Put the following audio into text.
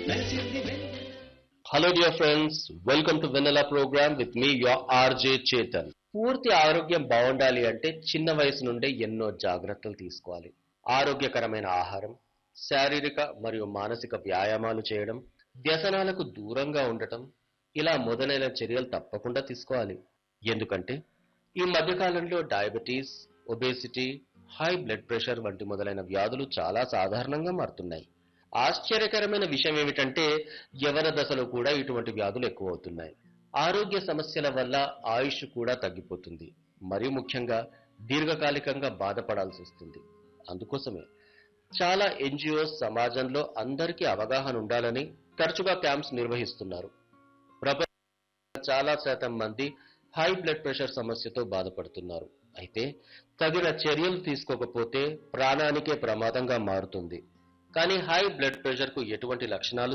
hello dear friends welcome to Vennela program with me your RJ Chetan పూర్తి ఆరోగ్యం బాగుండాలి అంటే చిన్న వయసు నుండే ఎన్నో జాగ్రత్తలు తీసుకోవాలి ఆరోగ్యకరమైన ఆహారం శారీరక మరియు మానసిక వ్యాయామాలు చేయడం వ్యసనాలకు దూరంగా ఉండటం ఇలా మొదలైన చర్యలు తప్పకుండా తీసుకోవాలి ఎందుకంటే ఈ మధ్యకాలంలో diabetes obesity high blood pressure వంటి మొదలైన వ్యాధులు చాలా సాధారణంగా మారుతున్నాయి ఆశ్చర్యకరమైన విషయం ఏమిటంటే యవన దశలో కూడా ఇటువంటి వ్యాధులు ఎక్కువ అవుతున్నాయి ఆరోగ్య సమస్యల వల్ల ఆయుష్ కూడా తగ్గిపోతుంది మరి ముఖ్యంగా దీర్ఘకాలికంగా బాధపడాల్సి వస్తుంది అందుకోసమే చాలా ఎన్జిఓస్ సమాజంలో అందరికీ అవగాహన ఉండాలని తరచుగా క్యాంప్స్ నిర్వహిస్తున్నారు ప్రపంచ చాలా శాతం మంది హై బ్లడ్ ప్రెషర్ సమస్యతో బాధపడుతున్నారు అయితే తగిన చర్యలు తీసుకోకపోతే ప్రాణానికే ప్రమాదంగా మారుతుంది కానీ హై బ్లడ్ ప్రెషర్ కు ఎటువంటి లక్షణాలు